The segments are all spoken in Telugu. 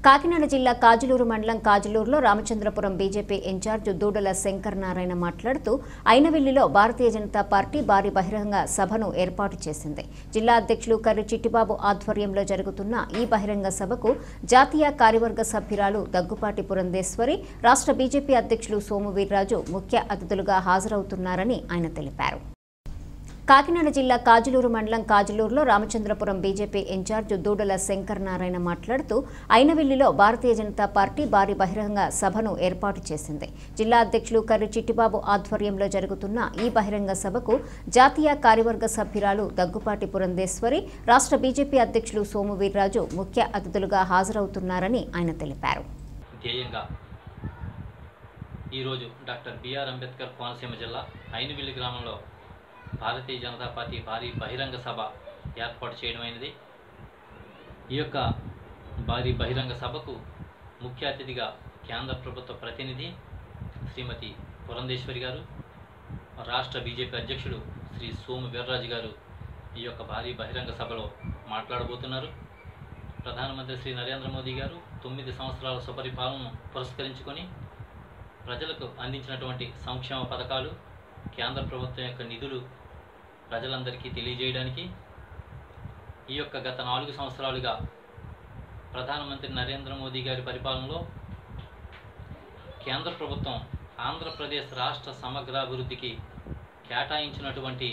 కాకినాడ జిల్లా కాజులూరు మండలం కాజులూరులో రామచంద్రపురం బీజేపీ ఇన్ఛార్జ్ దూడల శంకర్ నారాయణ మాట్లాడుతూ అయినవిల్లిలో భారతీయ జనతా పార్టీ భారీ బహిరంగ సభను ఏర్పాటు చేసింది జిల్లా అధ్యక్షులు కర్రి చిట్టిబాబు ఆధ్వర్యంలో జరుగుతున్న ఈ బహిరంగ సభకు జాతీయ కార్యవర్గ సభ్యురాలు దగ్గుపాటి పురంధేశ్వరి రాష్ట్ర బీజేపీ అధ్యక్షులు సోము వీర్రాజు ముఖ్య అతిథులుగా హాజరవుతున్నారని ఆయన తెలిపారు కాకినాడ జిల్లా కాజులూరు మండలం కాజులూరులో రామచంద్రపురం బీజేపీ ఇన్ఛార్జ్ దూడల శంకర్ నారాయణ మాట్లాడుతూ అయినవిల్లిలో భారతీయ జనతా పార్టీ భారీ బహిరంగ సభను ఏర్పాటు చేసింది జిల్లా అధ్యక్షులు కర్రి చిట్టిబాబు ఆధ్వర్యంలో జరుగుతున్న ఈ బహిరంగ సభకు జాతీయ కార్యవర్గ సభ్యురాలు దగ్గుపాటి పురంధేశ్వరి రాష్ట్ర బీజేపీ అధ్యక్షులు సోము వీర్రాజు ముఖ్య అతిథులుగా హాజరవుతున్నారని ఆయన తెలిపారు ధ్యేయంగా ఈరోజు డాక్టర్ బిఆర్ అంబేద్కర్ కోనసీమ జిల్లా అయినవిల్లి గ్రామంలో భారతీయ జనతా పార్టీ భారీ బహిరంగ సభ ఏర్పాటు చేయడమైనది ఈ యొక్క భారీ బహిరంగ సభకు ముఖ్య అతిథిగా కేంద్ర ప్రభుత్వ ప్రతినిధి శ్రీమతి పురంధేశ్వరి గారు రాష్ట్ర బీజేపీ అధ్యక్షుడు శ్రీ సోము వీర్రాజు గారు ఈ యొక్క భారీ బహిరంగ సభలో మాట్లాడబోతున్నారు ప్రధానమంత్రి శ్రీ నరేంద్ర మోదీ గారు తొమ్మిది సంవత్సరాల సుపరిపాలనను పురస్కరించుకొని ప్రజలకు అందించినటువంటి సంక్షేమ పథకాలు కేంద్ర ప్రభుత్వం యొక్క నిధులు ప్రజలందరికీ తెలియజేయడానికి ఈ యొక్క గత నాలుగు సంవత్సరాలుగా ప్రధానమంత్రి నరేంద్ర మోదీ గారి పరిపాలనలో కేంద్ర ప్రభుత్వం ఆంధ్రప్రదేశ్ రాష్ట్ర సమగ్రాభివృద్ధికి కేటాయించినటువంటి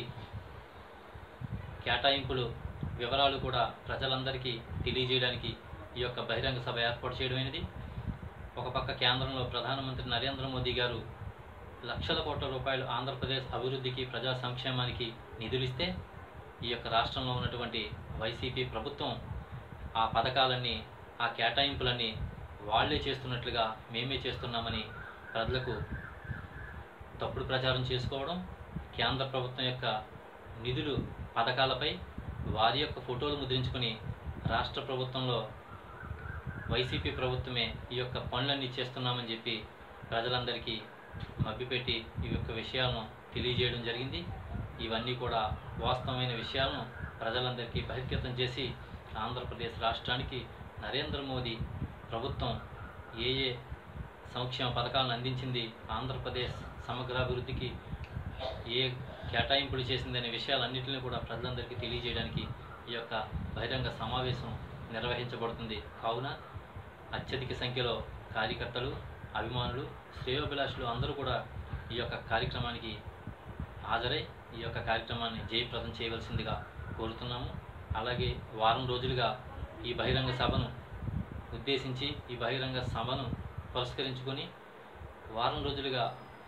కేటాయింపులు వివరాలు కూడా ప్రజలందరికీ తెలియజేయడానికి ఈ యొక్క బహిరంగ సభ ఏర్పాటు చేయడమైనది ఒక పక్క కేంద్రంలో ప్రధానమంత్రి నరేంద్ర మోదీ గారు లక్షల కోట్ల రూపాయలు ఆంధ్రప్రదేశ్ అభివృద్ధికి ప్రజా సంక్షేమానికి నిధులిస్తే ఈ యొక్క రాష్ట్రంలో ఉన్నటువంటి వైసీపీ ప్రభుత్వం ఆ పథకాలన్నీ ఆ కేటాయింపులన్నీ వాళ్ళే చేస్తున్నట్లుగా మేమే చేస్తున్నామని ప్రజలకు తప్పుడు ప్రచారం చేసుకోవడం కేంద్ర ప్రభుత్వం యొక్క నిధులు పథకాలపై వారి యొక్క ఫోటోలు ముద్రించుకొని రాష్ట్ర ప్రభుత్వంలో వైసీపీ ప్రభుత్వమే ఈ యొక్క పనులన్నీ చేస్తున్నామని చెప్పి ప్రజలందరికీ మభ్యపెట్టి ఈ యొక్క విషయాలను తెలియజేయడం జరిగింది ఇవన్నీ కూడా వాస్తవమైన విషయాలను ప్రజలందరికీ బహిర్గతం చేసి ఆంధ్రప్రదేశ్ రాష్ట్రానికి నరేంద్ర మోదీ ప్రభుత్వం ఏ ఏ సంక్షేమ పథకాలను అందించింది ఆంధ్రప్రదేశ్ సమగ్రాభివృద్ధికి ఏ కేటాయింపులు చేసిందనే విషయాలన్నింటినీ కూడా ప్రజలందరికీ తెలియజేయడానికి ఈ యొక్క బహిరంగ సమావేశం నిర్వహించబడుతుంది కావున అత్యధిక సంఖ్యలో కార్యకర్తలు అభిమానులు శ్రేయోభిలాషులు అందరూ కూడా ఈ యొక్క కార్యక్రమానికి హాజరై ఈ యొక్క కార్యక్రమాన్ని జయప్రదం చేయవలసిందిగా కోరుతున్నాము అలాగే వారం రోజులుగా ఈ బహిరంగ సభను ఉద్దేశించి ఈ బహిరంగ సభను పురస్కరించుకొని వారం రోజులుగా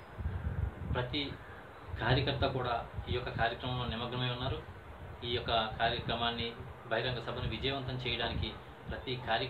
ప్రతి కార్యకర్త కూడా ఈ యొక్క కార్యక్రమంలో నిమగ్నమై ఉన్నారు ఈ యొక్క కార్యక్రమాన్ని బహిరంగ సభను విజయవంతం చేయడానికి ప్రతి కార్య